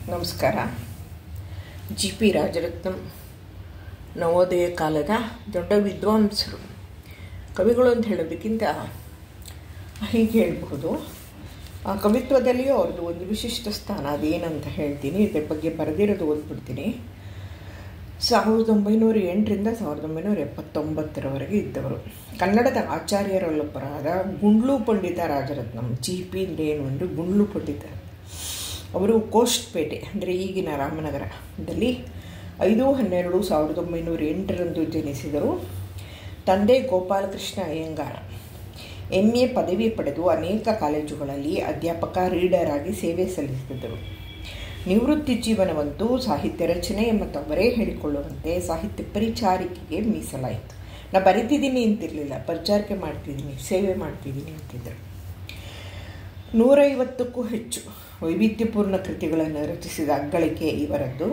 ನಮಸ್ಕಾರ G P Rajaratnam Navodaya ಕಾಲದ ದೊಡ್ಡ ವಿದ್ವಾಂಸರು ಕವಿಗಳು ಅಂತ ಹೇಳೋದಕ್ಕಿಂತ ಹೀಗೆ ಹೇಳಬಹುದು ಆ ಕವಿತ್ವದಲ್ಲಿಯೂ ಅವ್ರದ್ದು ಒಂದು ವಿಶಿಷ್ಟ ಸ್ಥಾನ ಅದೇನಂತ ಹೇಳ್ತೀನಿ ಇದ್ರ ಬಗ್ಗೆ ಬರೆದಿರೋದು ಓದ್ಬಿಡ್ತೀನಿ ಸಾವಿರದ ಒಂಬೈನೂರ ಎಂಟರಿಂದ ಸಾವಿರದ ಒಂಬೈನೂರ ಎಪ್ಪತ್ತೊಂಬತ್ತರವರೆಗೆ ಇದ್ದವರು ಕನ್ನಡದ ಆಚಾರ್ಯರಲ್ಲೊಬ್ಬರಾದ ಗುಂಡ್ಲು ಪಂಡಿತ ರಾಜರತ್ನಂ ಜಿ ಪಿ ಏನು ಅಂದರೆ ಗುಂಡ್ಲು ಪಂಡಿತ ಅವರು ಕೋಸ್ಟ್ಪೇಟೆ ಅಂದರೆ ಈಗಿನ ರಾಮನಗರದಲ್ಲಿ ಐದು ಹನ್ನೆರಡು ಸಾವಿರದ ಒಂಬೈನೂರ ಎಂಟರಂದು ಜನಿಸಿದರು ತಂದೆ ಗೋಪಾಲಕೃಷ್ಣ ಅಯ್ಯಂಗಾರ ಎಮ್ ಎ ಪದವಿ ಪಡೆದು ಅನೇಕ ಕಾಲೇಜುಗಳಲ್ಲಿ ಅಧ್ಯಾಪಕ ರೀಡರ್ ಆಗಿ ಸೇವೆ ಸಲ್ಲಿಸಿದರು ನಿವೃತ್ತಿ ಜೀವನವಂತೂ ಸಾಹಿತ್ಯ ರಚನೆ ಮತ್ತು ಅವರೇ ಹೇಳಿಕೊಳ್ಳುವಂತೆ ಸಾಹಿತ್ಯ ಪರಿಚಾರಿಕೆಗೆ ಮೀಸಲಾಯಿತು ನಾ ಬರಿತಿದ್ದೀನಿ ಅಂತಿರಲಿಲ್ಲ ಪರಿಚಾರಿಕೆ ಮಾಡ್ತಿದ್ದೀನಿ ಸೇವೆ ಮಾಡ್ತಿದ್ದೀನಿ ಅಂತಿದ್ದರು ನೂರೈವತ್ತಕ್ಕೂ ಹೆಚ್ಚು ವೈವಿಧ್ಯಪೂರ್ಣ ಕೃತಿಗಳನ್ನು ರಚಿಸಿದ ಅಗ್ಗಳಿಕೆ ಇವರದ್ದು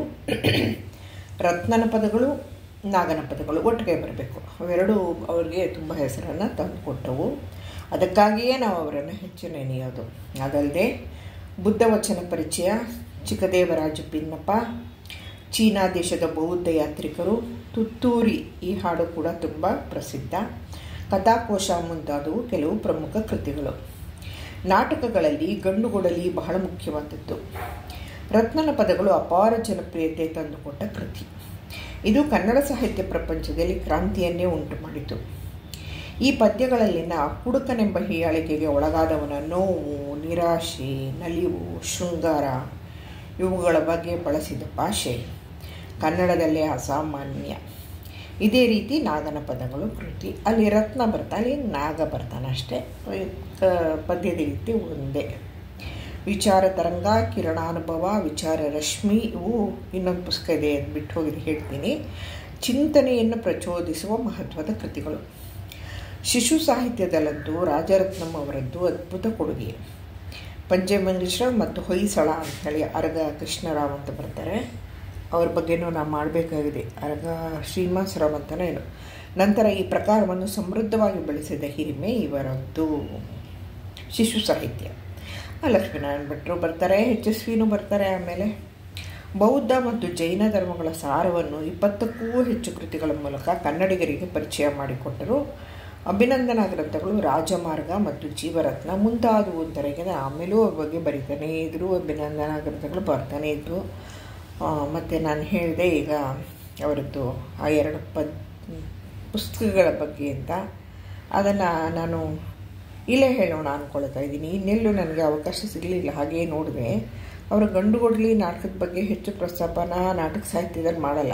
ರತ್ನನ ಪದಗಳು ನಾಗನ ಪದಗಳು ಒಟ್ಟಿಗೆ ಬರಬೇಕು ಅವೆರಡು ಅವರಿಗೆ ತುಂಬ ಹೆಸರನ್ನು ತಂದುಕೊಟ್ಟವು ಅದಕ್ಕಾಗಿಯೇ ನಾವು ಅವರನ್ನು ಹೆಚ್ಚು ನೆನೆಯೋದು ಅದಲ್ಲದೆ ಬುದ್ಧ ವಚನ ಪರಿಚಯ ಚಿಕ್ಕದೇವರಾಜ ಪಿನ್ನಪ್ಪ ಚೀನಾ ದೇಶದ ಬೌದ್ಧ ಯಾತ್ರಿಕರು ತುತ್ತೂರಿ ಈ ಹಾಡು ಕೂಡ ತುಂಬ ಪ್ರಸಿದ್ಧ ಕಥಾಕೋಶ ಮುಂತಾದವು ಕೆಲವು ಪ್ರಮುಖ ಕೃತಿಗಳು ನಾಟಕಗಳಲ್ಲಿ ಗಂಡುಗೊಡಲಿ ಬಹಳ ಮುಖ್ಯವಾದದ್ದು ರತ್ನನ ಪದಗಳು ಅಪಾರ ಜನಪ್ರಿಯತೆ ತಂದುಕೊಟ್ಟ ಕೃತಿ ಇದು ಕನ್ನಡ ಸಾಹಿತ್ಯ ಪ್ರಪಂಚದಲ್ಲಿ ಕ್ರಾಂತಿಯನ್ನೇ ಉಂಟು ಮಾಡಿತು ಈ ಪದ್ಯಗಳಲ್ಲಿನ ಕುಡುಕನೆಂಬ ಹೀಯಾಳಿಕೆಗೆ ಒಳಗಾದವನ ನೋವು ನಿರಾಶೆ ನಲಿವು ಶೃಂಗಾರ ಇವುಗಳ ಬಗ್ಗೆ ಬಳಸಿದ ಭಾಷೆ ಕನ್ನಡದಲ್ಲೇ ಅಸಾಮಾನ್ಯ ಇದೇ ರೀತಿ ನಾಗನ ಪದಗಳು ಕೃತಿ ಅಲ್ಲಿ ರತ್ನ ಬರ್ತಾನೆ ಅಲ್ಲಿ ನಾಗ ಬರ್ತಾನೆ ಅಷ್ಟೇ ಪದ್ಯದ ರೀತಿ ಒಂದೇ ವಿಚಾರ ತರಂಗ ಕಿರಣಾನುಭವ ವಿಚಾರ ರಶ್ಮಿ ಇವು ಇನ್ನೊಂದು ಪುಸ್ತಕ ಇದೆ ಬಿಟ್ಟು ಹೋಗಿದೆ ಹೇಳ್ತೀನಿ ಚಿಂತನೆಯನ್ನು ಪ್ರಚೋದಿಸುವ ಮಹತ್ವದ ಕೃತಿಗಳು ಶಿಶು ಸಾಹಿತ್ಯದಲ್ಲಂತೂ ರಾಜರತ್ನಂ ಅವರದ್ದು ಅದ್ಭುತ ಕೊಡುಗೆ ಪಂಚಮಂಗೇಶ್ವರ ಮತ್ತು ಹೊಯ್ಸಳ ಅಂಥೇಳಿ ಅರಗ ಕೃಷ್ಣರಾವ್ ಅಂತ ಬರ್ತಾರೆ ಅವ್ರ ಬಗ್ಗೆನೂ ನಾವು ಮಾಡಬೇಕಾಗಿದೆ ಅರಗ ಶ್ರೀನಿವಾಸರಾವ್ ಅಂತಲೇ ಏನು ನಂತರ ಈ ಪ್ರಕಾರವನ್ನು ಸಮೃದ್ಧವಾಗಿ ಬೆಳೆಸಿದ ಹಿರಿಮೆ ಇವರದ್ದು ಶಿಶು ಸಾಹಿತ್ಯ ಲಕ್ಷ್ಮೀನಾರಾಯಣ ಭಟ್ರು ಬರ್ತಾರೆ ಎಚ್ ಎಸ್ ವಿನೂ ಬರ್ತಾರೆ ಆಮೇಲೆ ಬೌದ್ಧ ಮತ್ತು ಜೈನ ಧರ್ಮಗಳ ಸಾರವನ್ನು ಇಪ್ಪತ್ತಕ್ಕೂ ಹೆಚ್ಚು ಕೃತಿಗಳ ಮೂಲಕ ಕನ್ನಡಿಗರಿಗೆ ಪರಿಚಯ ಮಾಡಿಕೊಟ್ಟರು ಅಭಿನಂದನಾ ಗ್ರಂಥಗಳು ರಾಜಮಾರ್ಗ ಮತ್ತು ಜೀವರತ್ನ ಮುಂತಾದವು ತೆರೆಗೆ ಆಮೇಲೂ ಅವ್ರ ಬಗ್ಗೆ ಬರಿತಾನೆ ಇದ್ದರು ಅಭಿನಂದನಾ ಗ್ರಂಥಗಳು ಬರ್ತಾನೆ ಇದ್ದರು ಮತ್ತು ನಾನು ಹೇಳಿದೆ ಈಗ ಅವರದ್ದು ಆ ಎರಡು ಪದ್ ಪುಸ್ತಕಗಳ ಬಗ್ಗೆ ಅಂತ ಅದನ್ನು ನಾನು ಇಲ್ಲೇ ಹೇಳೋಣ ಅಂದ್ಕೊಳ್ತಾ ಇದ್ದೀನಿ ಇನ್ನೆಲ್ಲೂ ನನಗೆ ಅವಕಾಶ ಸಿಗಲಿಲ್ಲ ಹಾಗೇ ನೋಡಿದೆ ಅವರ ಗಂಡುಗೊಡ್ಲಿ ನಾಟಕದ ಬಗ್ಗೆ ಹೆಚ್ಚು ಪ್ರಸ್ತಾಪನ ನಾಟಕ ಸಾಹಿತ್ಯದಲ್ಲಿ ಮಾಡಲ್ಲ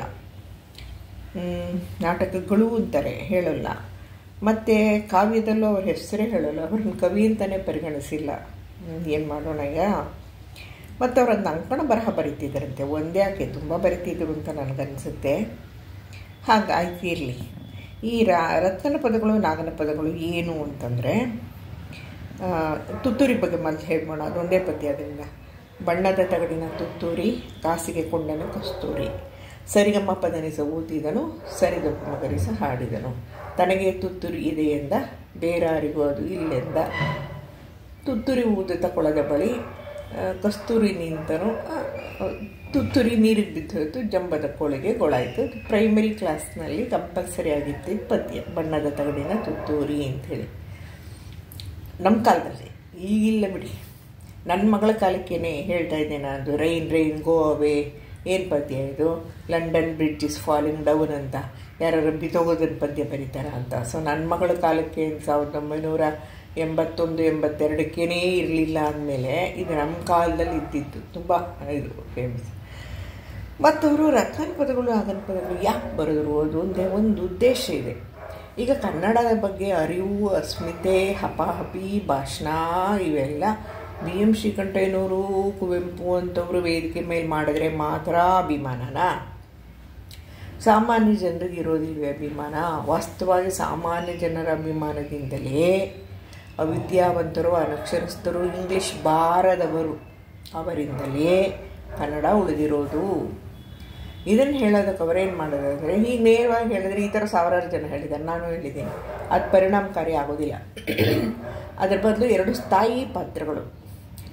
ನಾಟಕಗಳು ಅಂತಾರೆ ಹೇಳಲ್ಲ ಮತ್ತು ಕಾವ್ಯದಲ್ಲೂ ಅವ್ರ ಹೆಸರೇ ಹೇಳಲ್ಲ ಅವ್ರನ್ನ ಕವಿ ಅಂತಲೇ ಪರಿಗಣಿಸಿಲ್ಲ ಏನು ಮಾಡೋಣ ಈಗ ಮತ್ತು ಅವ್ರು ಅದನ್ನ ಅಂಕಣ ಬರಹ ಬರಿತಿದ್ದರಂತೆ ಒಂದೇ ಯಾಕೆ ತುಂಬ ಬರಿತಿದ್ರು ಅಂತ ನನಗನ್ಸುತ್ತೆ ಹಾಗಾಯ್ತು ಇರಲಿ ಈ ರಾ ರತ್ನನ ಪದಗಳು ನಾಗನ ಪದಗಳು ಏನು ಅಂತಂದರೆ ತುತ್ತೂರಿ ಬಗ್ಗೆ ಮೊದಲು ಹೇಳ್ಬೋಣ ಅದೊಂದೇ ಪದ್ಯ ಅದರಿಂದ ಬಣ್ಣದ ತಗಡಿನ ತುತ್ತೂರಿ ಕಾಸಿಗೆ ಕೊಂಡನು ಕಸ್ತೂರಿ ಸರಿಗಮ್ಮ ಪದನಿಸ ಊದಿದನು ಸರಿಗಪ್ಪ ಮಗರಿಸ ಹಾಡಿದನು ತನಗೆ ತುತ್ತೂರಿ ಇದೆ ಎಂದ ಬೇರಾರಿಗೂ ಅದು ಇಲ್ಲೆಂದ ತುತ್ತೂರಿ ಊದುತ್ತ ಕೊಳದ ಬಳಿ ಕಸ್ತೂರಿ ನಿಂತನು ತುತ್ತೂರಿ ನೀರಿಗೆ ಬಿದ್ದೋಯ್ತು ಜಂಬದ ಕೋಳಿಗೆ ಗೊಳಾಯಿತು ಪ್ರೈಮರಿ ಕ್ಲಾಸ್ನಲ್ಲಿ ಕಂಪಲ್ಸರಿ ಆಗಿತ್ತು ಪದ್ಯ ಬಣ್ಣದ ತಗಡಿನ ತುತ್ತೂರಿ ಅಂಥೇಳಿ ನಮ್ಮ ಕಾಲದಲ್ಲಿ ಈಗಿಲ್ಲ ಬಿಡಿ ನನ್ನ ಮಗಳ ಕಾಲಕ್ಕೇನೆ ಹೇಳ್ತಾ ಇದ್ದೇನೆ ಅದು ರೈನ್ ರೈನ್ ಗೋ ಅವೇ ಏನು ಪದ್ಯ ಇದು London bridge is falling down ಅಂತ ಯಾರು ಬಿದ್ದೋಗೋದನ್ನ ಪದ್ಯ ಬರೀತಾರ ಅಂತ ಸೊ ನನ್ನ ಮಗಳ ಕಾಲಕ್ಕೆ ಸಾವಿರದ ಒಂಬೈನೂರ ಎಂಬತ್ತೊಂದು ಎಂಬತ್ತೆರಡಕ್ಕೇನೇ ಇರಲಿಲ್ಲ ಅಂದಮೇಲೆ ಇದು ನಮ್ಮ ಕಾಲದಲ್ಲಿ ಇದ್ದಿತ್ತು ತುಂಬ ಇದು ಫೇಮಸ್ ಮತ್ತು ಅವರು ರತ್ನ ಪದಗಳು ಆಗನ ಪದಗಳು ಯಾಕೆ ಬರೆದ್ರು ಅದು ಒಂದೇ ಒಂದು ಉದ್ದೇಶ ಇದೆ ಈಗ ಕನ್ನಡದ ಬಗ್ಗೆ ಅರಿವು ಅಸ್ಮಿತೆ ಹಪಾಹಪಿ ಭಾಷಣ ಇವೆಲ್ಲ ಬಿ ಎಂ ಶ್ರೀಕಂಠಯ್ಯನವರು ಕುವೆಂಪು ಅಂತವರು ವೇದಿಕೆ ಮೇಲೆ ಮಾಡಿದ್ರೆ ಮಾತ್ರ ಅಭಿಮಾನನ ಸಾಮಾನ್ಯ ಜನರಿಗೆ ಇರೋದಿಲ್ವೇ ಅಭಿಮಾನ ವಾಸ್ತವವಾಗಿ ಸಾಮಾನ್ಯ ಜನರ ಅಭಿಮಾನದಿಂದಲೇ ಅವಿದ್ಯಾವಂತರು ಅನಕ್ಷರಸ್ಥರು ಇಂಗ್ಲೀಷ್ ಬಾರದವರು ಅವರಿಂದಲೇ ಕನ್ನಡ ಉಳಿದಿರೋದು ಇದನ್ನು ಹೇಳೋದಕ್ಕೆ ಅವರೇನು ಮಾಡೋದಂದರೆ ಈಗ ನೇರವಾಗಿ ಹೇಳಿದ್ರೆ ಈ ಥರ ಸಾವಿರಾರು ಜನ ಹೇಳಿದ್ದಾರೆ ನಾನು ಹೇಳಿದ್ದೀನಿ ಅದು ಪರಿಣಾಮಕಾರಿ ಆಗೋದಿಲ್ಲ ಅದರ ಬದಲು ಎರಡು ಸ್ಥಾಯಿ ಪಾತ್ರಗಳು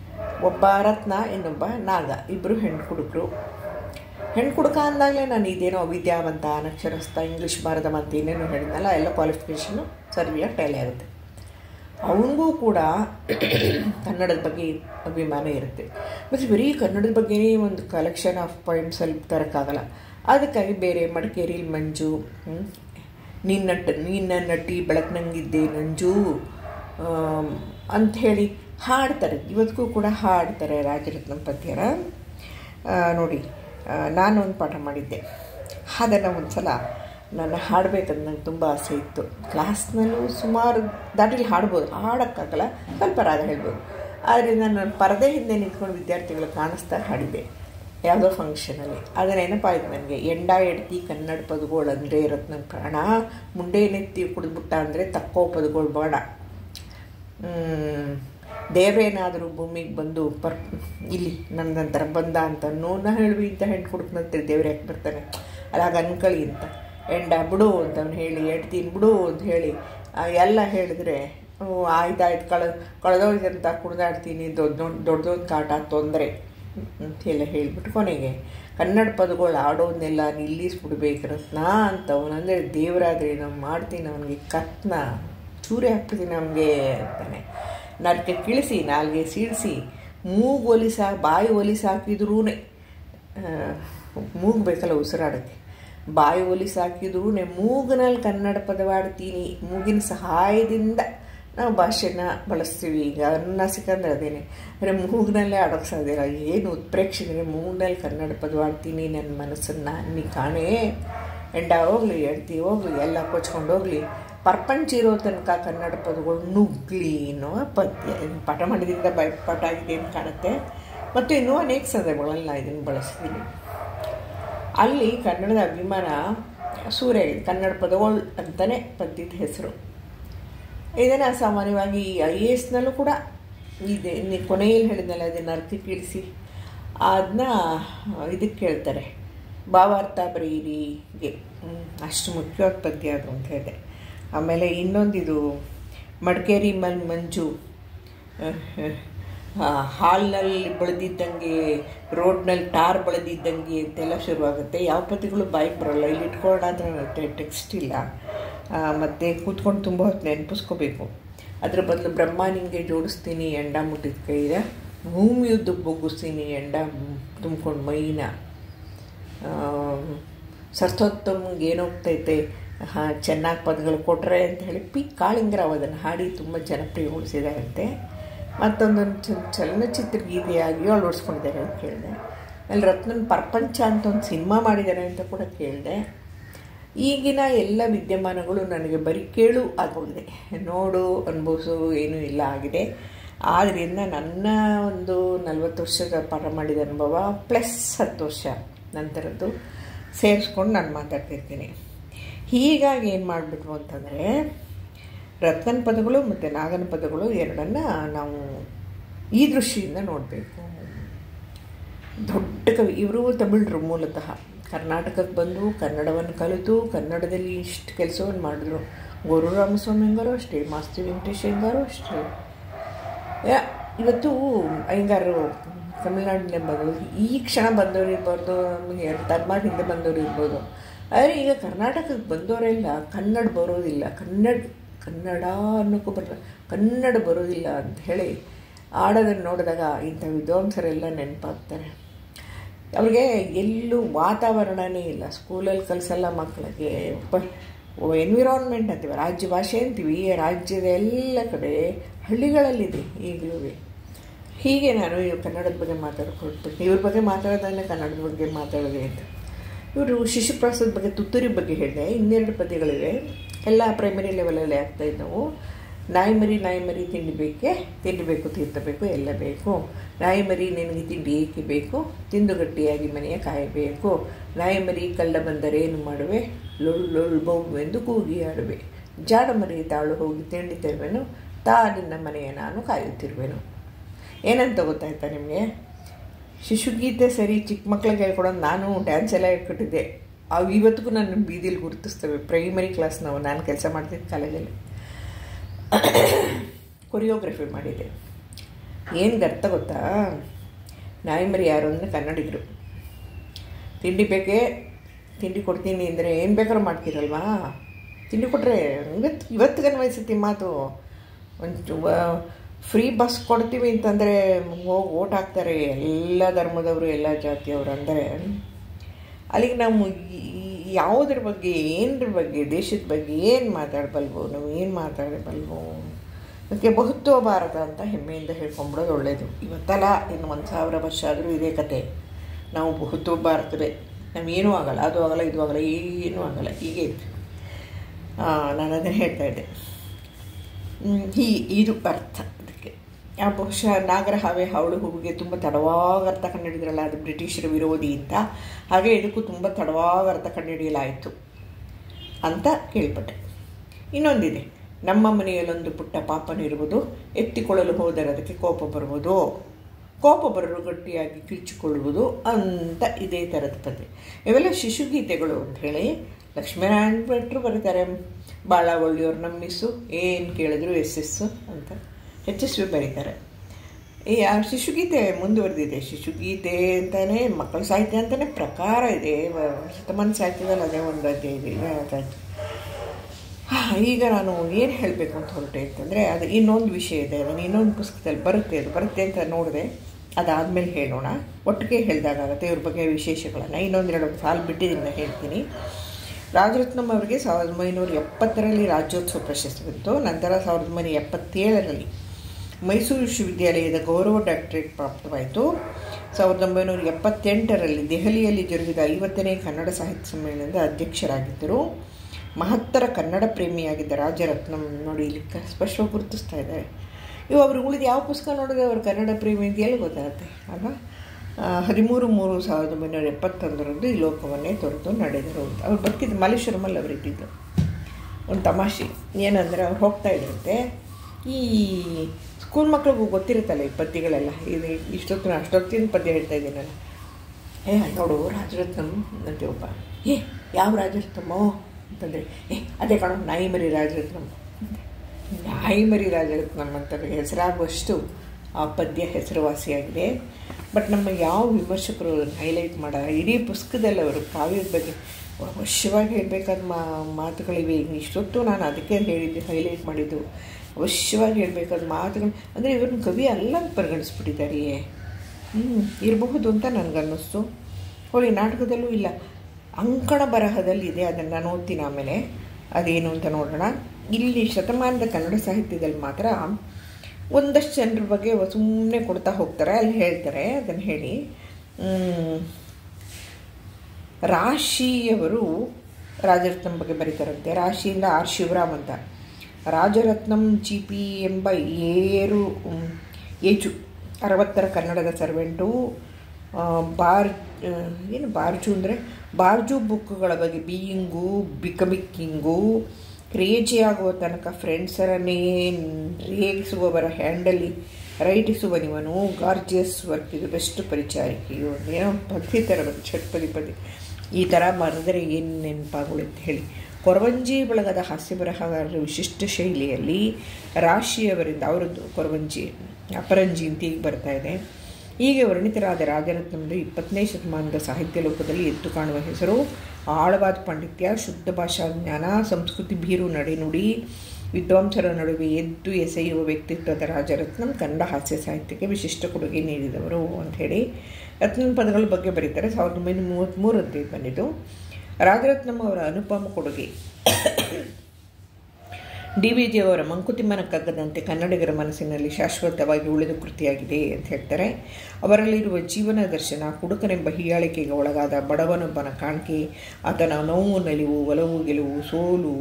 ಒಬ್ಬ ರತ್ನ ಇನ್ನೊಬ್ಬ ನಾಗ ಇಬ್ಬರು ಹೆಣ್ಣು ಹುಡುಗರು ಹೆಣ್ಣು ಹುಡುಕ ಅಂದಾಗಲೇ ನಾನು ಇದೇನೋ ವಿದ್ಯಾವಂತ ಅನಕ್ಷರಸ್ಥ ಇಂಗ್ಲೀಷ್ ಬಾರದ ಅಂತ ಏನೇನೋ ಹೇಳಿದ್ನಲ್ಲ ಎಲ್ಲ ಕ್ವಾಲಿಫಿಕೇಷನು ಸರಿಯಾಗಿ ಟ್ಯಾಲಿ ಆಗುತ್ತೆ ಅವನಿಗೂ ಕೂಡ ಕನ್ನಡದ ಬಗ್ಗೆ ಅಭಿಮಾನ ಇರುತ್ತೆ ಮತ್ತು ಬರೀ ಕನ್ನಡದ ಬಗ್ಗೆನೇ ಒಂದು ಕಲೆಕ್ಷನ್ ಆಫ್ ಪಾಯಿಂಟ್ಸಲ್ಲಿ ತರೋಕ್ಕಾಗಲ್ಲ ಅದಕ್ಕಾಗಿ ಬೇರೆ ಮಡಿಕೇರಿ ಮಂಜು ನಿನ್ನ ನಿನ್ನ ನಟಿ ಬೆಳಕಿನಂಗಿದ್ದೆ ನಂಜು ಅಂಥೇಳಿ ಹಾಡ್ತಾರೆ ಇವತ್ತಿಗೂ ಕೂಡ ಹಾಡ್ತಾರೆ ರಾಜರತ್ನ ಪದ್ಯರ ನೋಡಿ ನಾನು ಒಂದು ಪಾಠ ಮಾಡಿದ್ದೆ ಅದನ್ನು ಒಂದು ಸಲ ನಾನು ಹಾಡಬೇಕಂತ ನಂಗೆ ತುಂಬ ಆಸೆ ಇತ್ತು ಕ್ಲಾಸ್ನಲ್ಲೂ ಸುಮಾರು ದಾಟಿಲಿ ಹಾಡ್ಬೋದು ಹಾಡೋಕ್ಕಾಗಲ್ಲ ಸ್ವಲ್ಪ ರಾಗ ಹೇಳ್ಬೋದು ಆದರೆ ನಾನು ಪರದೆ ಹಿಂದೆ ನಿಂತ್ಕೊಂಡು ವಿದ್ಯಾರ್ಥಿಗಳು ಕಾಣಿಸ್ತಾ ಹಾಡಿದ್ದೆ ಯಾವುದೋ ಫಂಕ್ಷನಲ್ಲಿ ಅದು ನೆನಪಾಯ್ತು ನನಗೆ ಎಂಡ ಎಡ್ತಿ ಕನ್ನಡ ಪದಗಳು ಅಂದರೆ ರತ್ನ ಪ್ರಾಣ ಮುಂಡೆ ನೆತ್ತಿ ಕುಡಿದ್ಬಿಟ್ಟ ಅಂದರೆ ತಕ್ಕೋ ಪದಗಳು ಬೇಡ ದೇವರೇನಾದರೂ ಭೂಮಿಗೆ ಬಂದು ಪರ್ ಇಲ್ಲಿ ನನ್ನ ನಂತರ ಬಂದ ಅಂತ ನೋನ ಹೇಳುವಿ ಅಂತ ಹೆಣ್ಣು ಹುಡುಕ್ನಂತೆ ದೇವ್ರು ಯಾಕೆ ಬರ್ತಾನೆ ಅದಾಗ ಅನ್ಕಳಿ ಅಂತ ಎಂಡ ಬಿಡು ಅಂತ ಅವ್ನು ಹೇಳಿ ಎಡ್ತೀನಿ ಬಿಡು ಅಂತ ಹೇಳಿ ಎಲ್ಲ ಹೇಳಿದ್ರೆ ಆಯ್ತಾಯ್ತು ಕಳ ಕಳೆದೋಯ್ತಂತ ಕುಡ್ದಾಡ್ತೀನಿ ದೊಡ್ಡ ದೊಡ್ಡದೊಂದು ಕಾಟ ತೊಂದರೆ ಅಂತೆಲ್ಲ ಹೇಳಿಬಿಟ್ಟು ಕೊನೆಗೆ ಕನ್ನಡ ಪದಗಳು ಆಡೋದನ್ನೆಲ್ಲ ನಿಲ್ಲಿಸ್ಬಿಡ್ಬೇಕು ರತ್ನ ಅಂತ ಅವನಂದರೆ ದೇವರಾದ್ರೆ ನಾವು ಮಾಡ್ತೀನಿ ಅವನಿಗೆ ಕತ್ನ ಚೂರಿ ಹಾಕ್ಬಿಡ್ತೀನಿ ನಮಗೆ ಅಂತಾನೆ ನರಕೆ ಕಿಳಿಸಿ ನಾಲ್ಗೆ ಸೀಳಿಸಿ ಮೂಗು ಒಲಿಸ ಬಾಯಿ ಒಲಿಸಿ ಹಾಕಿದ್ರೂ ಮೂಗು ಬೇಕಲ್ಲ ಉಸಿರಾಡೋಕ್ಕೆ ಬಾಯಿ ಒಲಿಸಿ ಹಾಕಿದ್ರೂ ಮೂಗಿನಲ್ಲಿ ಕನ್ನಡ ಪದವಾಡ್ತೀನಿ ಮೂಗಿನ ಸಹಾಯದಿಂದ ನಾವು ಭಾಷೆನ ಬಳಸ್ತೀವಿ ಈಗ ಅನ್ನ ಸಿಕ್ಕಂದ್ರೆ ಅದೇನೆ ಅಂದರೆ ಮೂಗಿನಲ್ಲೇ ಆಡೋಕ್ಕೆ ಸಾಧ್ಯ ಇಲ್ಲ ಏನು ಉತ್ಪ್ರೇಕ್ಷೆಗೆ ಮೂಗಿನಲ್ಲಿ ಕನ್ನಡ ಪದವಾಡ್ತೀನಿ ನನ್ನ ಮನಸ್ಸನ್ನು ನೀ ಕಾಣೆ ಎಂಡ ಹೋಗಲಿ ಎಡ್ತಿ ಹೋಗಲಿ ಎಲ್ಲ ಕೊಚ್ಕೊಂಡು ಹೋಗಲಿ ಪ್ರಪಂಚ ಇರೋ ತನಕ ಕನ್ನಡ ಪದಗಳು ನುಗ್ಲಿ ಅನ್ನೋ ಪದ್ಯ ಪಾಠ ಮಾಡಿದ್ರಿಂದ ಬೈ ಪಾಠ ಆಗಿದೆ ಅಂತ ಕಾಣುತ್ತೆ ಮತ್ತು ಇನ್ನೂ ಅನೇಕ ಸಂದರ್ಭಗಳಲ್ಲಿ ನಾನು ಇದನ್ನು ಬಳಸ್ತೀನಿ ಅಲ್ಲಿ ಕನ್ನಡದ ಅಭಿಮಾನ ಸೂರ್ಯ ಕನ್ನಡ ಪದಗಳು ಅಂತಲೇ ಪದ್ಯದ ಹೆಸರು ಇದನ್ನು ಸಾಮಾನ್ಯವಾಗಿ ಐ ಎ ಎಸ್ನಲ್ಲೂ ಕೂಡ ಇದೆ ನೀ ಕೊನೆಯಲ್ಲಿ ಹೇಳಿದ್ನಲ್ಲ ಅದನ್ನು ಅರ್ಥ ಕೀಳಿಸಿ ಅದನ್ನ ಇದಕ್ಕೆ ಕೇಳ್ತಾರೆ ಭಾವಾರ್ಥ ಬರೀರಿಗೆ ಅಷ್ಟು ಮುಖ್ಯವಾದ ಪದ್ಯ ಅದು ಅಂತ ಹೇಳಿದೆ ಆಮೇಲೆ ಇನ್ನೊಂದಿದು ಮಡಿಕೇರಿ ಮಲ್ ಮಂಜು ಹಾಲ್ನಲ್ಲಿ ಬೆಳೆದಿದ್ದಂಗೆ ರೋಡ್ನಲ್ಲಿ ಟಾರ್ ಬೆಳೆದಿದ್ದಂಗೆ ಅಂತೆಲ್ಲ ಶುರುವಾಗುತ್ತೆ ಯಾವ ಪದ್ಯಗಳು ಬಾಯಿಗೆ ಬರೋಲ್ಲ ಇಲ್ಲಿ ಇಟ್ಕೊಳ್ಳೋದ್ರೆ ಟೆಕ್ಸ್ಟ್ ಇಲ್ಲ ಮತ್ತು ಕೂತ್ಕೊಂಡು ತುಂಬ ಹೊತ್ತು ನೆನಪಿಸ್ಕೋಬೇಕು ಅದ್ರ ಬದಲು ಬ್ರಹ್ಮ ನಿಂಗೆ ಜೋಡಿಸ್ತೀನಿ ಎಂಡ ಮುಟ್ಟಿದ ಕೈಯ ಭೂಮಿಯುದ್ದು ಬೊಗ್ಗಿಸ್ತೀನಿ ಎಂಡ ತುಂಬ್ಕೊಂಡು ಮೈನ ಸರ್ತೋತ್ತಮ್ಗೆ ಏನೋಗ್ತೈತೆ ಹಾಂ ಚೆನ್ನಾಗಿ ಪದಗಳು ಕೊಟ್ಟರೆ ಅಂತ ಹೇಳಿ ಪಿ ಕಾಳಿಂಗರಾವ್ ಅದನ್ನು ಹಾಡಿ ತುಂಬ ಜನಪ್ರಿಯಗೊಳಿಸಿದಾರಂತೆ ಮತ್ತೊಂದೊಂದು ಚ ಚಲನಚಿತ್ರ ಗೀತೆಯಾಗಿ ಅಳವಡಿಸ್ಕೊಂಡಿದ್ದಾರೆ ಅಂತ ಕೇಳಿದೆ ಅಲ್ಲಿ ರತ್ನನ್ ಪ್ರಪಂಚ ಅಂತ ಒಂದು ಸಿನಿಮಾ ಮಾಡಿದ್ದಾರೆ ಅಂತ ಕೂಡ ಕೇಳಿದೆ ಈಗಿನ ಎಲ್ಲ ವಿದ್ಯಮಾನಗಳು ನನಗೆ ಬರೀ ಕೇಳು ಆಗೋಗಿದೆ ನೋಡು ಅನುಭವಿಸು ಏನೂ ಇಲ್ಲ ಆಗಿದೆ ಆದ್ದರಿಂದ ನನ್ನ ಒಂದು ನಲ್ವತ್ತು ವರ್ಷದ ಪಾಠ ಮಾಡಿದ ಅನುಭವ ಪ್ಲಸ್ ಹತ್ತು ವರ್ಷ ನಂತರದ್ದು ಸೇರಿಸ್ಕೊಂಡು ನಾನು ಮಾತಾಡ್ತಿರ್ತೀನಿ ಹೀಗಾಗಿ ಏನು ಮಾಡಿಬಿಟ್ರು ಅಂತಂದರೆ ರತ್ನನ ಪದಗಳು ಮತ್ತು ನಾಗನ ಪದಗಳು ಎರಡನ್ನು ನಾವು ಈ ದೃಷ್ಟಿಯಿಂದ ನೋಡಬೇಕು ದೊಡ್ಡ ಕವಿ ಇವರು ತಮಿಳರು ಮೂಲತಃ ಕರ್ನಾಟಕಕ್ಕೆ ಬಂದು ಕನ್ನಡವನ್ನು ಕಲಿತು ಕನ್ನಡದಲ್ಲಿ ಇಷ್ಟು ಕೆಲಸವನ್ನು ಮಾಡಿದ್ರು ಗೋರು ರಾಮಸ್ವಾಮಿ ಹೆಂಗಾರು ಅಷ್ಟೇ ಮಾಸ್ತಿ ವೆಂಕಟೇಶ್ ಹೆಂಗಾರು ಅಷ್ಟೇ ಇವತ್ತು ಅಯ್ಯಂಗಾರು ತಮಿಳ್ನಾಡಿನ ಬಂದವರು ಈ ಕ್ಷಣ ಬಂದವರು ಇರ್ಬಾರ್ದು ಎರಡು ತಲೆಮಾರು ಹಿಂದೆ ಬಂದವರು ಇರ್ಬೋದು ಆದರೆ ಈಗ ಕರ್ನಾಟಕಕ್ಕೆ ಬಂದವರೆಲ್ಲ ಕನ್ನಡ ಬರೋದಿಲ್ಲ ಕನ್ನಡ ಕನ್ನಡ ಅನ್ನೋಕ್ಕೂ ಬರಲ್ಲ ಕನ್ನಡ ಬರೋದಿಲ್ಲ ಅಂತ ಹೇಳಿ ಆಡೋದನ್ನು ನೋಡಿದಾಗ ಇಂಥ ವಿದ್ವಾಂಸರೆಲ್ಲ ನೆನಪಾಗ್ತಾರೆ ಅವ್ರಿಗೆ ಎಲ್ಲೂ ವಾತಾವರಣನೇ ಇಲ್ಲ ಸ್ಕೂಲಲ್ಲಿ ಕಲಿಸಲ್ಲ ಮಕ್ಕಳಿಗೆ ಎನ್ವಿರಾನ್ಮೆಂಟ್ ಅಂತೀವಿ ರಾಜ್ಯ ಭಾಷೆ ಅಂತೀವಿ ರಾಜ್ಯದ ಎಲ್ಲ ಕಡೆ ಹಳ್ಳಿಗಳಲ್ಲಿದೆ ಈಗಲೂ ಹೀಗೆ ನಾನು ಇವ್ ಕನ್ನಡದ ಬಗ್ಗೆ ಮಾತಾಡ್ಕೊಳ್ತೀನಿ ಇವ್ರ ಬಗ್ಗೆ ಮಾತಾಡೋದನ್ನೇ ಕನ್ನಡದ ಬಗ್ಗೆ ಮಾತಾಡೋದೇ ಅಂತ ಇವರು ಶಿಶುಪ್ರಾಸದ ಬಗ್ಗೆ ತುತ್ತೂರಿ ಬಗ್ಗೆ ಹೇಳಿದೆ ಇನ್ನೆರಡು ಪದ್ಯಗಳಿವೆ ಎಲ್ಲ ಪ್ರೈಮರಿ ಲೆವೆಲಲ್ಲಿ ಆಗ್ತಾ ನಾವು ನಾಯಿ ಮರಿ ನಾಯಿ ಮರಿ ತಿಂಡಿ ಬೇಕೆ ತಿಂಡಿ ಬೇಕು ತೀರ್ಥಬೇಕು ಎಲ್ಲ ಬೇಕು ನಾಯಿ ಮರಿ ನಿನಗೆ ತಿಂಡಿ ಏಕೆ ಬೇಕು ತಿಂದು ಗಟ್ಟಿಯಾಗಿ ಮನೆಯ ಕಾಯಬೇಕು ನಾಯಿ ಮರಿ ಕಳ್ಳ ಬಂದರೇನು ಮಾಡುವೆ ಲೊಳ್ ಲೊಳ್ ಬಹು ಎಂದು ಕೂಗಿ ಆಡುವೆ ಜಾಡ ಮರಿ ತಾಳು ಹೋಗಿ ತಿಂಡಿ ತರುವೆನು ತಾ ನಿನ್ನ ಮನೆಯ ನಾನು ಕಾಯುತ್ತಿರುವೆನು ಏನಂತ ಗೊತ್ತಾಯ್ತಾ ನಿಮಗೆ ಶಿಶುಗೀತೆ ಸರಿ ಚಿಕ್ಕ ಮಕ್ಳಿಗೆ ಹೇಳ್ಕೊಡೋದು ನಾನು ಡ್ಯಾನ್ಸ್ ಎಲ್ಲ ಹೇಳ್ಕೊಟ್ಟಿದ್ದೆ ಅವು ಇವತ್ತಿಗೂ ನನ್ನ ಬೀದಿಲಿ ಗುರುತಿಸ್ತವೆ ಪ್ರೈಮರಿ ಕ್ಲಾಸ್ ನಾವು ನಾನು ಕೆಲಸ ಮಾಡ್ತಿದ್ದೆ ಕಾಲೇಜಲ್ಲಿ ಕೊರಿಯೋಗ್ರಫಿ ಮಾಡಿದ್ದೆ ಏನು ಅರ್ಥ ಗೊತ್ತಾ ನಾಯಿ ಮರಿ ಯಾರು ಅಂದರೆ ಕನ್ನಡಿಗರು ತಿಂಡಿ ಬೇಕೇ ತಿಂಡಿ ಕೊಡ್ತೀನಿ ಅಂದರೆ ಏನು ಬೇಕಾದ್ರೂ ಮಾಡ್ತೀರಲ್ವಾ ತಿಂಡಿ ಕೊಟ್ಟರೆ ಇವತ್ತು ಇವತ್ತಿಗೆ ಅನ್ವಯಿಸುತ್ತೆ ಮಾತು ಒಂದು ಫ್ರೀ ಬಸ್ ಕೊಡ್ತೀವಿ ಅಂತಂದರೆ ಹೋಗಿ ಓಟ್ ಹಾಕ್ತಾರೆ ಎಲ್ಲ ಧರ್ಮದವರು ಎಲ್ಲ ಜಾತಿಯವರು ಅಂದರೆ ಅಲ್ಲಿಗೆ ನಾವು ಯಾವುದ್ರ ಬಗ್ಗೆ ಏನರ ಬಗ್ಗೆ ದೇಶದ ಬಗ್ಗೆ ಏನು ಮಾತಾಡಬಲ್ವು ನಾವು ಏನು ಮಾತಾಡಬಲ್ವು ಅದಕ್ಕೆ ಬಹುತ್ವ ಭಾರತ ಅಂತ ಹೆಮ್ಮೆಯಿಂದ ಹೇಳ್ಕೊಂಬಿಡೋದು ಒಳ್ಳೆಯದು ಇವತ್ತಲ್ಲ ಇನ್ನು ಒಂದು ಸಾವಿರ ವರ್ಷ ಆದರೂ ಇದೇ ಕತೆ ನಾವು ಬಹುತ್ವ ಭಾರತವೇ ನಾವೇನೂ ಆಗಲ್ಲ ಅದು ಆಗಲ್ಲ ಇದು ಆಗಲ್ಲ ಏನೂ ಆಗಲ್ಲ ಹೀಗೆ ಇತ್ತು ನಾನು ಅದನ್ನು ಹೇಳ್ತಾ ಇದ್ದೆ ಈ ಇದು ಅರ್ಥ ಅದಕ್ಕೆ ಆ ಬಹುಶಃ ನಾಗರ ಹಾವೆ ಹಾವಳು ಹೂವಿಗೆ ತುಂಬ ತಡವಾಗಿ ಅರ್ಥ ಕಂಡುಹಿಡಿದ್ರಲ್ಲ ಅದು ಬ್ರಿಟಿಷರ ವಿರೋಧಿ ಅಂತ ಹಾಗೆ ಇದಕ್ಕೂ ತುಂಬ ತಡವಾಗಿ ಅರ್ಥ ಕಂಡುಹಿಡಿಯಲಾಯಿತು ಅಂತ ಕೇಳ್ಪಟ್ಟೆ ಇನ್ನೊಂದಿದೆ ನಮ್ಮ ಮನೆಯಲ್ಲೊಂದು ಪುಟ್ಟ ಪಾಪನಿರುವುದು ಎತ್ತಿಕೊಳ್ಳಲು ಹೋದರೆ ಅದಕ್ಕೆ ಕೋಪ ಬರುವುದು ಕೋಪ ಬರಲು ಗಟ್ಟಿಯಾಗಿ ಕಿಚ್ಚಿಕೊಳ್ಳುವುದು ಅಂತ ಇದೇ ಥರದ ಪದ್ಯ ಇವೆಲ್ಲ ಶಿಶುಗೀತೆಗಳು ಅಂಥೇಳಿ ಲಕ್ಷ್ಮೀನಾರಾಯಣ ಭಟ್ರು ಬರೀತಾರೆ ಭಾಳ ಒಳ್ಳೆಯವ್ರು ನಮ್ಮಿಸ್ಸು ಏನು ಕೇಳಿದ್ರು ಎಸ್ ಎಸ್ಸು ಅಂತ ಎಚ್ ಎಸ್ ವಿ ಬರೀತಾರೆ ಈ ಆ ಶಿಶುಗೀತೆ ಮುಂದುವರೆದಿದೆ ಶಿಶುಗೀತೆ ಅಂತಲೇ ಮಕ್ಕಳ ಸಾಹಿತ್ಯ ಅಂತಲೇ ಪ್ರಕಾರ ಇದೆ ಶತಮಾನ ಸಾಹಿತ್ಯದಲ್ಲಿ ಅದೇ ಒಂದು ಅಧ್ಯಾಯ ಇದೆ ಅದಾಯ್ತು ಈಗ ನಾನು ಏನು ಹೇಳಬೇಕು ಅಂತ ಹೊರಟೆ ಅಂತಂದರೆ ಅದು ಇನ್ನೊಂದು ವಿಷಯ ಇದೆ ಅದನ್ನು ಇನ್ನೊಂದು ಪುಸ್ತಕದಲ್ಲಿ ಬರುತ್ತೆ ಅದು ಬರುತ್ತೆ ಅಂತ ನೋಡಿದೆ ಅದಾದಮೇಲೆ ಹೇಳೋಣ ಒಟ್ಟಿಗೆ ಹೇಳಿದಾಗತ್ತೆ ಇವ್ರ ಬಗ್ಗೆ ವಿಶೇಷಗಳನ್ನು ಇನ್ನೊಂದೆರಡು ಸಾಲು ಬಿಟ್ಟಿದ್ದೀನಿ ಹೇಳ್ತೀನಿ ರಾಜರತ್ನಂ ಅವರಿಗೆ ಸಾವಿರದ ಒಂಬೈನೂರ ಎಪ್ಪತ್ತರಲ್ಲಿ ರಾಜ್ಯೋತ್ಸವ ಪ್ರಶಸ್ತಿ ಬಂತು ನಂತರ ಸಾವಿರದ ಒಂಬೈನೂರ ಎಪ್ಪತ್ತೇಳರಲ್ಲಿ ಮೈಸೂರು ವಿಶ್ವವಿದ್ಯಾಲಯದ ಗೌರವ ಡಾಕ್ಟರೇಟ್ ಪ್ರಾಪ್ತವಾಯಿತು ಸಾವಿರದ ಒಂಬೈನೂರ ಎಪ್ಪತ್ತೆಂಟರಲ್ಲಿ ದೆಹಲಿಯಲ್ಲಿ ಜರುಗಿದ ಐವತ್ತನೇ ಕನ್ನಡ ಸಾಹಿತ್ಯ ಸಮ್ಮೇಳನದ ಅಧ್ಯಕ್ಷರಾಗಿದ್ದರು ಮಹತ್ತರ ಕನ್ನಡ ಪ್ರೇಮಿಯಾಗಿದ್ದ ರಾಜರತ್ನಂ ನೋಡಿ ಇಲ್ಲಿ ಸ್ಪಷ್ಟವಾಗಿ ಗುರುತಿಸ್ತಾ ಇದ್ದಾರೆ ಇವು ಅವರು ಉಳಿದ ಯಾವ ಪುಸ್ತಕ ನೋಡಿದ್ರೆ ಅವರು ಕನ್ನಡ ಪ್ರೇಮಿ ಅಂತ ಎಲ್ಲಿ ಗೊತ್ತಾಗುತ್ತೆ ಅಲ್ವಾ ಹದಿಮೂರು ಮೂರು ಸಾವಿರದ ಒಂಬೈನೂರ ಎಪ್ಪತ್ತೊಂದರಂದು ಈ ಲೋಕವನ್ನೇ ತೊರೆದು ನಡೆದರು ಅಂತ ಅವ್ರು ಬರ್ತಿದ್ದು ಮಲ್ಲೇಶ್ವರಮಲ್ಲಿ ಅವರು ಇದ್ದಿದ್ದು ಒಂದು ತಮಾಷೆ ಏನಂದರೆ ಅವ್ರು ಹೋಗ್ತಾ ಇದ್ರಂತೆ ಈ ಸ್ಕೂಲ್ ಮಕ್ಳಿಗೂ ಗೊತ್ತಿರುತ್ತಲ್ಲ ಈ ಪದ್ಯಗಳೆಲ್ಲ ಇದು ಇಷ್ಟೊತ್ತು ಅಷ್ಟೊತ್ತಿನ ಪದ್ಯ ಹೇಳ್ತಾ ಇದ್ದೀನಲ್ಲ ಏ ನೋಡು ರಾಜರತ್ನಂ ಅಂತೆ ಒಬ್ಬ ಏ ಯಾವ ರಾಜರತ್ನಮ್ಮೋ ಅಂತಂದರೆ ಏ ಅದೇ ಕಾಣೋ ನಾಯಿ ಮರಿ ರಾಜರತ್ನಂ ನಾಯಿ ಮರಿ ರಾಜರತ್ನಂ ಅಂತಂದರೆ ಹೆಸರಾಗುವಷ್ಟು ಆ ಪದ್ಯ ಹೆಸರುವಾಸಿಯಾಗಿದೆ ಬಟ್ ನಮ್ಮ ಯಾವ ವಿಮರ್ಶಕರು ಹೈಲೈಟ್ ಮಾಡ ಇಡೀ ಪುಸ್ತಕದಲ್ಲಿ ಅವರು ಕಾವ್ಯದ ಬಗ್ಗೆ ಅವಶ್ಯವಾಗಿ ಹೇಳಬೇಕಾದ ಮಾ ಮಾತುಗಳಿವೆ ಈಗ ಇಷ್ಟೊತ್ತು ನಾನು ಅದಕ್ಕೆ ಹೇಳಿದ್ದು ಹೈಲೈಟ್ ಮಾಡಿದ್ದು ಅವಶ್ಯವಾಗಿ ಹೇಳಬೇಕಾದ ಮಾತುಗಳು ಅಂದರೆ ಇವ್ರನ್ನ ಕವಿ ಅಲ್ಲ ಅಂತ ಪರಿಗಣಿಸ್ಬಿಟ್ಟಿದ್ದಾರೆಯೇ ಹ್ಞೂ ಇರಬಹುದು ಅಂತ ನನಗನ್ನಿಸ್ತು ಹೋಳಿ ನಾಟಕದಲ್ಲೂ ಇಲ್ಲ ಅಂಕಣ ಬರಹದಲ್ಲಿ ಇದೆ ಅದನ್ನು ನಾನು ಓದ್ತೀನಿ ಆಮೇಲೆ ಅದೇನು ಅಂತ ನೋಡೋಣ ಇಲ್ಲಿ ಶತಮಾನದ ಕನ್ನಡ ಸಾಹಿತ್ಯದಲ್ಲಿ ಮಾತ್ರ ಒಂದಷ್ಟು ಜನರ ಬಗ್ಗೆ ಸುಮ್ಮನೆ ಕೊಡ್ತಾ ಹೋಗ್ತಾರೆ ಅಲ್ಲಿ ಹೇಳ್ತಾರೆ ಅದನ್ನು ಹೇಳಿ ರಾಶಿಯವರು ರಾಜರತ್ನಂ ಬಗ್ಗೆ ಬರೀತಾರಂತೆ ರಾಶಿಯಿಂದ ಆರ್ ಶಿವರಾಮ್ ಅಂತ ರಾಜರತ್ನಂ ಜಿ ಪಿ ಎಂಬ ಏರು ಏಜು ಅರವತ್ತರ ಕನ್ನಡದ ಸರ್ವೆಂಟು ಬಾರ್ ಏನು ಬಾರ್ಜು ಅಂದರೆ ಬಾರ್ಜು ಬುಕ್ಗಳ ಬಗ್ಗೆ ಬೀಯಿಂಗು ಬಿಕಮಿಕ್ಕಿಂಗು ಕ್ರೇಜಿಯಾಗುವ ತನಕ ಫ್ರೆಂಡ್ಸರನ್ನೇ ರೇಗಿಸುವವರ ಹ್ಯಾಂಡಲಿ ರೈಟಿಸುವನಿವನು ಗಾರ್ಜಿಯಸ್ ವರ್ಕ್ ಇದು ಬೆಸ್ಟ್ ಪರಿಚಾರಿಕೆಯು ಏನೋ ಪದ್ಯ ಥರ ಬಂದು ಚಟ್ಪದಿ ಪದಿ ಈ ಥರ ಬರೆದರೆ ಏನು ನೆನಪಾಗುಳು ಅಂತ ಹೇಳಿ ಕೊರವಂಜಿ ಬಳಗದ ಹಾಸ್ಯ ಬರಹಗಾರರ ವಿಶಿಷ್ಟ ಶೈಲಿಯಲ್ಲಿ ರಾಶಿಯವರಿಂದ ಅವರದ್ದು ಕೊರವಂಜಿ ಅಪರಂಜಿ ಅಂತ ಈಗ ಬರ್ತಾ ಇದೆ ಹೀಗೆ ವರ್ಣಿತರಾದ ರಾಜರತ್ನಂದು ಇಪ್ಪತ್ತನೇ ಶತಮಾನದ ಸಾಹಿತ್ಯ ಲೋಕದಲ್ಲಿ ಎದ್ದು ಕಾಣುವ ಹೆಸರು ಆಳವಾದ ಪಾಂಡಿತ್ಯ ಶುದ್ಧ ಭಾಷಾ ಜ್ಞಾನ ಸಂಸ್ಕೃತಿ ಬೀರು ನಡೆನುಡಿ ವಿದ್ವಾಂಸರ ನಡುವೆ ಎದ್ದು ಎಸೆಯುವ ವ್ಯಕ್ತಿತ್ವದ ರಾಜರತ್ನಂ ಕನ್ನಡ ಹಾಸ್ಯ ಸಾಹಿತ್ಯಕ್ಕೆ ವಿಶಿಷ್ಟ ಕೊಡುಗೆ ನೀಡಿದವರು ಅಂಥೇಳಿ ರತ್ನ ಪದಗಳ ಬಗ್ಗೆ ಬರೀತಾರೆ ಸಾವಿರದ ಒಂಬೈನೂರ ಮೂವತ್ತ್ಮೂರರಲ್ಲಿ ಬಂದಿದ್ದು ರಾಜರತ್ನಂ ಅವರ ಅನುಪಮ ಕೊಡುಗೆ ಡಿ ವಿ ಜಿಯವರ ಮಂಕುತಿಮ್ಮನ ಕಗ್ಗದಂತೆ ಕನ್ನಡಿಗರ ಮನಸ್ಸಿನಲ್ಲಿ ಶಾಶ್ವತವಾಗಿ ಉಳಿದ ಕೃತಿಯಾಗಿದೆ ಅಂತ ಹೇಳ್ತಾರೆ ಅವರಲ್ಲಿರುವ ಜೀವನ ದರ್ಶನ ಕುಡುಕನೆಂಬ ಹೀಯಾಳಿಕೆಗೆ ಒಳಗಾದ ಬಡವನೊಬ್ಬನ ಕಾಣಿಕೆ ಆತನ ನೋವು ನಲಿವು ಒಲವು ಗೆಲುವು ಸೋಲು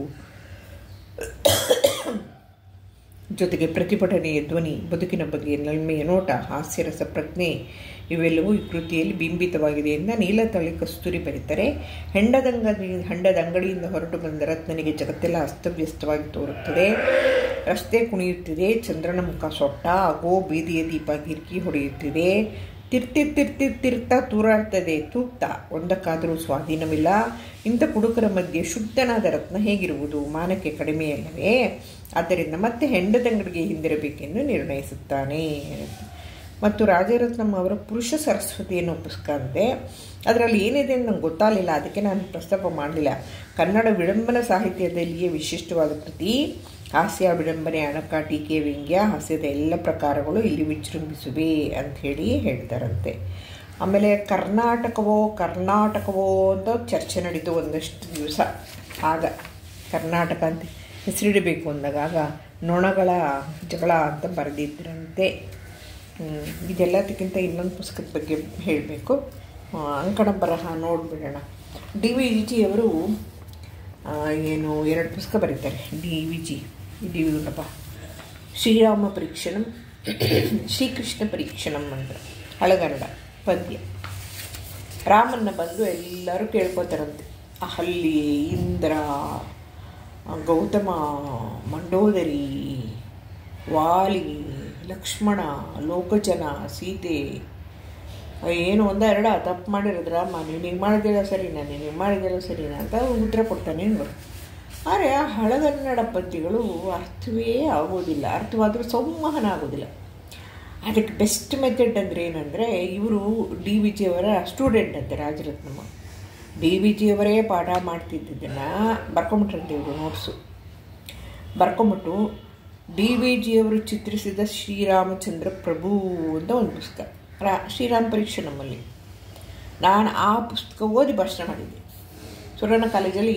ಜೊತೆಗೆ ಪ್ರತಿಭಟನೆಯ ಧ್ವನಿ ಬದುಕಿನ ಬಗ್ಗೆ ನಲ್ಮೆಯ ನೋಟ ಹಾಸ್ಯರಸ ಪ್ರಜ್ಞೆ ಇವೆಲ್ಲವೂ ಈ ಕೃತಿಯಲ್ಲಿ ಬಿಂಬಿತವಾಗಿದೆ ಎಂದು ನೀಲತಳಿ ಕಸ್ತೂರಿ ಬರೀತಾರೆ ಹೆಂಡದಂಗಡಿ ಹಂಡದ ಅಂಗಡಿಯಿಂದ ಹೊರಟು ಬಂದ ರತ್ನನಿಗೆ ಜಗತ್ತೆಲ್ಲ ಅಸ್ತವ್ಯಸ್ತವಾಗಿ ತೋರುತ್ತದೆ ರಸ್ತೆ ಕುಣಿಯುತ್ತಿದೆ ಚಂದ್ರನ ಮುಖ ಸೊಟ್ಟ ಆಗೋ ಬೀದಿಯ ದೀಪ ಗಿರ್ಕಿ ಹೊಡೆಯುತ್ತಿದೆ ತಿರ್ತಿ ತಿರ್ತಿ ತಿರ್ತಾ ತೂರಾಡ್ತದೆ ತೂಗ್ತಾ ಒಂದಕ್ಕಾದರೂ ಸ್ವಾಧೀನವಿಲ್ಲ ಇಂಥ ಕುಡುಕರ ಮಧ್ಯೆ ಶುದ್ಧನಾದ ರತ್ನ ಹೇಗಿರುವುದು ಮಾನಕ್ಕೆ ಕಡಿಮೆಯಲ್ಲವೇ ಆದ್ದರಿಂದ ಮತ್ತೆ ಹೆಂಡದಂಗಡಿಗೆ ಹಿಂದಿರಬೇಕೆಂದು ನಿರ್ಣಯಿಸುತ್ತಾನೆ ಮತ್ತು ರಾಜರತ್ನಂ ಅವರ ಪುರುಷ ಸರಸ್ವತಿ ಅನ್ನೋ ಪುಸ್ತಕ ಅಂತೆ ಅದರಲ್ಲಿ ಏನಿದೆ ಅಂತ ನಂಗೆ ಗೊತ್ತಾಗಲಿಲ್ಲ ಅದಕ್ಕೆ ನಾನು ಪ್ರಸ್ತಾಪ ಮಾಡಲಿಲ್ಲ ಕನ್ನಡ ವಿಡಂಬನ ಸಾಹಿತ್ಯದಲ್ಲಿಯೇ ವಿಶಿಷ್ಟವಾದ ಕೃತಿ ಹಾಸ್ಯ ವಿಡಂಬನೆ ಅಣಕ ಟೀಕೆ ವ್ಯಂಗ್ಯ ಹಾಸ್ಯದ ಎಲ್ಲ ಪ್ರಕಾರಗಳು ಇಲ್ಲಿ ವಿಜೃಂಭಿಸುವೆ ಅಂಥೇಳಿ ಹೇಳ್ತಾರಂತೆ ಆಮೇಲೆ ಕರ್ನಾಟಕವೋ ಕರ್ನಾಟಕವೋ ಅಂತ ಚರ್ಚೆ ನಡೀತು ಒಂದಷ್ಟು ದಿವಸ ಆಗ ಕರ್ನಾಟಕ ಅಂತ ಹೆಸರಿಡಬೇಕು ಅಂದಾಗ ಆಗ ನೊಣಗಳ ಜಗಳ ಅಂತ ಬರೆದಿದ್ದರಂತೆ ಇದೆಲ್ಲದಕ್ಕಿಂತ ಇನ್ನೊಂದು ಪುಸ್ತಕದ ಬಗ್ಗೆ ಹೇಳಬೇಕು ಅಂಕಣ ಬರಹ ನೋಡಿಬಿಡೋಣ ಡಿ ವಿ ಜಿ ಅವರು ಏನು ಎರಡು ಪುಸ್ತಕ ಬರೀತಾರೆ D V G D V Gundappa Srirama Parikshanam Srikrishna Parikshanam ಅಂತ ಹಳಗನ್ನಡ ಪದ್ಯ ರಾಮನ್ನ ಬಂದು ಎಲ್ಲರೂ ಕೇಳ್ಕೊತಾರಂತೆ ಅಹಲ್ಲಿ ಇಂದ್ರ ಗೌತಮ ಮಂಡೋದರಿ ವಾಲಿ ಲಕ್ಷ್ಮಣ ಲೋಕಜನ ಸೀತೆ ಏನು ಒಂದ ಎರಡ ತಪ್ಪು ಮಾಡಿರೋದು ರಾಮ ನೀವು ನೀವು ಮಾಡಿದಿಲ್ಲ ಸರಿನಾ ನೀವು ಮಾಡಿದಿಲ್ಲ ಸರಿನಾ ಅಂತ ಉತ್ತರ ಕೊಡ್ತಾನೆ ಇವರು ಆದರೆ ಆ ಹಳಗನ್ನಡ ಪದ್ಯಗಳು ಅರ್ಥವೇ ಆಗೋದಿಲ್ಲ ಅರ್ಥವಾದರೂ ಸಂವಹನ ಆಗೋದಿಲ್ಲ ಅದಕ್ಕೆ ಬೆಸ್ಟ್ ಮೆಥಡ್ ಅಂದರೆ ಏನಂದರೆ ಇವರು ಡಿ ವಿ ಜಿಯವರ ಸ್ಟೂಡೆಂಟ್ ಅಂತೆ ರಾಜರತ್ನಮ್ಮ ಡಿ ವಿ ಜಿಯವರೇ ಪಾಠ ಮಾಡ್ತಿದ್ದನ್ನು ಬರ್ಕೊಂಬಿಟ್ರಂತೆ ಇವರು ನೋಟ್ಸು ಬರ್ಕೊಂಬಿಟ್ಟು ಡಿ ವಿ ಜಿಯವರು ಚಿತ್ರಿಸಿದ ಶ್ರೀರಾಮಚಂದ್ರ ಪ್ರಭು ಅಂತ ಒಂದು ಪುಸ್ತಕ ರಾ ಶ್ರೀರಾಮ ಪರೀಕ್ಷೆ ನಮ್ಮಲ್ಲಿ ನಾನು ಆ ಪುಸ್ತಕ ಓದಿ ಭಾಷಣ ಮಾಡಿದ್ದೆ ಸುರಣ್ಣ ಕಾಲೇಜಲ್ಲಿ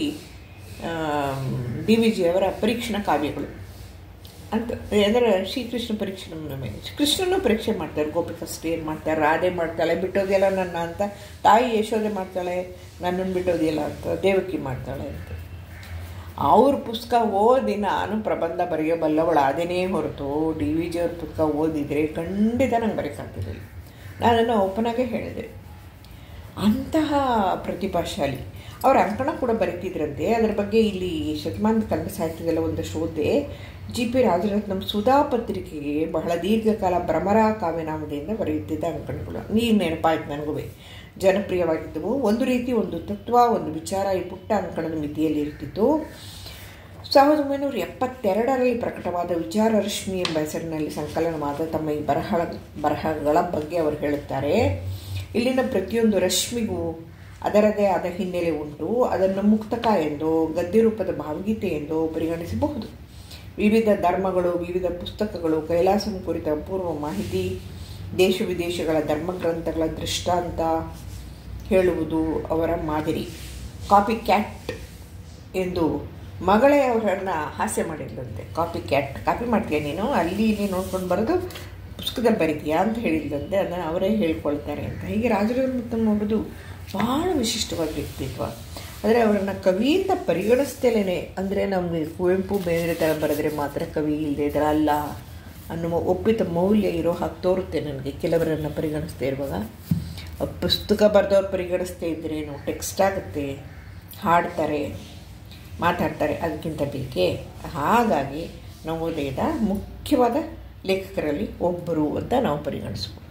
ಡಿ ವಿ ಜಿಯವರ ಪರೀಕ್ಷಣ ಕಾವ್ಯಗಳು ಅಂತ ಅಂದರೆ ಶ್ರೀಕೃಷ್ಣ ಪರೀಕ್ಷೆ ನಮ್ಮ ಕೃಷ್ಣನೂ ಪರೀಕ್ಷೆ ಮಾಡ್ತಾರೆ ಗೋಪಿಕಷ್ಟು ಏನು ಮಾಡ್ತಾರೆ ರಾಧೆ ಮಾಡ್ತಾಳೆ ಬಿಟ್ಟೋದಿಲ್ಲ ನನ್ನ ಅಂತ ತಾಯಿ ಯಶೋದೆ ಮಾಡ್ತಾಳೆ ನನ್ನನ್ನು ಬಿಟ್ಟೋದಿಲ್ಲ ಅಂತ ದೇವಕಿ ಮಾಡ್ತಾಳೆ ಅಂತ ಅವ್ರ ಪುಸ್ತಕ ಓದಿ ನಾನು ಪ್ರಬಂಧ ಬರೆಯೋಬಲ್ಲವಳು ಅದೇನೇ ಹೊರತು ಡಿ ವಿ ಜಿ ಅವ್ರ ಪುಸ್ತಕ ಓದಿದರೆ ಖಂಡಿತ ನಂಗೆ ಬರೆಯೋಕ್ಕಾಗ್ತಿರಲಿಲ್ಲ ನಾನು ಅದನ್ನು ಓಪನಾಗೇ ಹೇಳಿದೆ ಅಂತಹ ಪ್ರತಿಭಾಶಾಲಿ ಅವ್ರ ಅಂಕಣ ಕೂಡ ಬರೀತಿದ್ರಂತೆ ಅದರ ಬಗ್ಗೆ ಇಲ್ಲಿ ಶತಮಾನದ ಕನ್ನಡ ಸಾಹಿತ್ಯದಲ್ಲ ಒಂದಷ್ಟು ಓದಿದೆ ಜಿ ಪಿ ರಾಜರತ್ನಂ ಸುಧಾ ಪತ್ರಿಕೆಗೆ ಬಹಳ ದೀರ್ಘಕಾಲ ಭ್ರಮರ ಕಾವ್ಯನಾಮದಿಂದ ಬರೆಯುತ್ತಿದ್ದ ಅಂಕಣಗಳು ನೀರು ನೆನಪಾಯ್ತು ನನಗೂ ಜನಪ್ರಿಯವಾಗಿದ್ದವು ಒಂದು ರೀತಿ ಒಂದು ತತ್ವ ಒಂದು ವಿಚಾರ ಈ ಪುಟ್ಟ ಅಂಕಣದ ಮಿತಿಯಲ್ಲಿ ಇರ್ತಿತ್ತು ಸಾವಿರದ ಒಂಬೈನೂರ ಎಪ್ಪತ್ತೆರಡರಲ್ಲಿ ಪ್ರಕಟವಾದ ವಿಚಾರ ರಶ್ಮಿ ಎಂಬ ಹೆಸರಿನಲ್ಲಿ ಸಂಕಲನವಾದ ತಮ್ಮ ಈ ಬರಹ ಬರಹಗಳ ಬಗ್ಗೆ ಅವರು ಹೇಳುತ್ತಾರೆ ಇಲ್ಲಿನ ಪ್ರತಿಯೊಂದು ರಶ್ಮಿಗೂ ಅದರದೇ ಆದ ಹಿನ್ನೆಲೆ ಉಂಟು ಅದನ್ನು ಮುಕ್ತಕ ಎಂದು ಗದ್ಯ ರೂಪದ ಭಾವಗೀತೆ ಎಂದು ಪರಿಗಣಿಸಬಹುದು ವಿವಿಧ ಧರ್ಮಗಳು ವಿವಿಧ ಪುಸ್ತಕಗಳು ಕೈಲಾಸಂ ಕುರಿತ ಪೂರ್ವ ಮಾಹಿತಿ ದೇಶ ವಿದೇಶಗಳ ಧರ್ಮಗ್ರಂಥಗಳ ದೃಷ್ಟಾಂತ ಹೇಳುವುದು ಅವರ ಮಾದರಿ ಕಾಪಿ ಕ್ಯಾಟ್ ಎಂದು ಮಗಳೇ ಅವರನ್ನು ಹಾಸ್ಯ ಮಾಡಿದ್ದಂತೆ ಕಾಪಿ ಕ್ಯಾಟ್ ಕಾಪಿ ಮಾಡ್ತೀಯ ನೀನು ಅಲ್ಲಿ ಇಲ್ಲಿ ನೋಡ್ಕೊಂಡು ಬರೋದು ಪುಸ್ತಕದಲ್ಲಿ ಬರೀತೀಯಾ ಅಂತ ಹೇಳಿದ್ದಂತೆ ಅದನ್ನು ಅವರೇ ಹೇಳ್ಕೊಳ್ತಾರೆ ಅಂತ ಹೀಗೆ ರಾಜರತ್ನ ನೋಡೋದು ಭಾಳ ವಿಶಿಷ್ಟವಾದ ವ್ಯಕ್ತಿತ್ವ ಆದರೆ ಅವರನ್ನು ಕವಿ ಅಂತ ಪರಿಗಣಿಸ್ತೇನೆ ಅಂದರೆ ನಮಗೆ ಕುವೆಂಪು ಬೇರೆ ಥರ ಬರೆದ್ರೆ ಮಾತ್ರ ಕವಿ ಇಲ್ಲದೆ ಇದ್ರೆ ಅಲ್ಲ ಅನ್ನುವ ಒಪ್ಪಿತ ಮೌಲ್ಯ ಇರೋ ಹಾಗೆ ತೋರುತ್ತೆ ನನಗೆ ಕೆಲವರನ್ನು ಪರಿಗಣಿಸ್ತಾ ಇರುವಾಗ ಪುಸ್ತಕ ಬರೆದವ್ರು ಪರಿಗಣಿಸ್ತಾ ಇದ್ರೇನು ಟೆಕ್ಸ್ಟ್ ಆಗುತ್ತೆ ಹಾಡ್ತಾರೆ ಮಾತಾಡ್ತಾರೆ ಅದಕ್ಕಿಂತ ಬೇಕೇ ಹಾಗಾಗಿ ನವೋದಯದ ಮುಖ್ಯವಾದ ಲೇಖಕರಲ್ಲಿ ಒಬ್ಬರು ಅಂತ ನಾವು ಪರಿಗಣಿಸ್ಬೋದು